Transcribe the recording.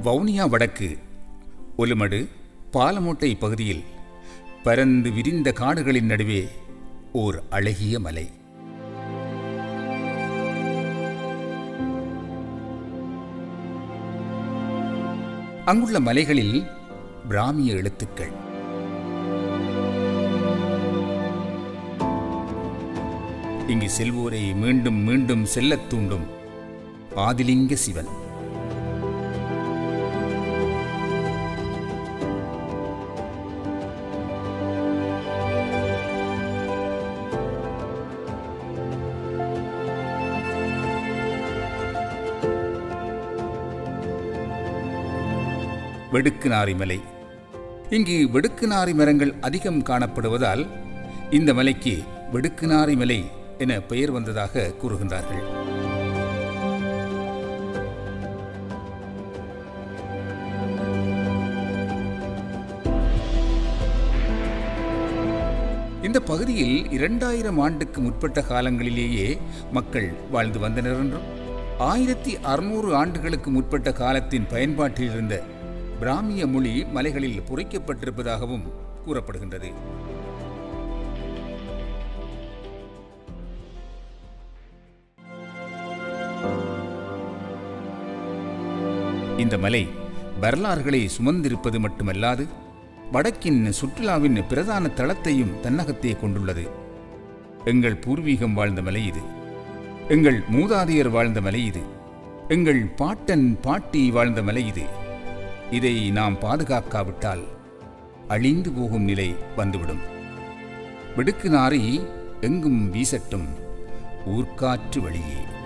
வவுனியா வடக்கு ஒலுமடு பாலமோட்டை பகுதியில் பரந்து விரிந்த காடுகளின் நடுவே ஓர் அழகிய மலை அங்குள்ள மலைகளில் பிராமிய எழுத்துக்கள் இங்கு செல்வோரை மீண்டும் மீண்டும் செல்லத் தூண்டும் ஆதிலிங்க சிவன் வெடுக்குநாரி மலை இங்கு வெடுக்குநாரி மரங்கள் அதிகம் காணப்படுவதால் இந்த மலைக்கு வெடுக்குநாரி மலை என பெயர் வந்ததாக கூறுகின்றார்கள் இந்த பகுதியில் இரண்டாயிரம் ஆண்டுக்கு முற்பட்ட காலங்களிலேயே மக்கள் வாழ்ந்து வந்தனர் என்றும் ஆயிரத்தி அறுநூறு ஆண்டுகளுக்கு முற்பட்ட காலத்தின் பயன்பாட்டில் இருந்த பிராமிய மொழி மலைகளில் பொறிக்கப்பட்டிருப்பதாகவும் கூறப்படுகின்றது இந்த மலை வரலாறுகளை சுமந்திருப்பது மட்டுமல்லாது வடக்கின் சுற்றுலாவின் பிரதான தளத்தையும் தன்னகத்தே கொண்டுள்ளது எங்கள் பூர்வீகம் வாழ்ந்த மலை இது எங்கள் மூதாதையர் வாழ்ந்த மலை இது எங்கள் பாட்டன் பாட்டி வாழ்ந்த மலை இது இதை நாம் பாதுகாக்காவிட்டால் அழிந்து போகும் நிலை வந்துவிடும் விடுக்கு நாரி எங்கும் வீசட்டும் ஊர்க்காற்று வழியே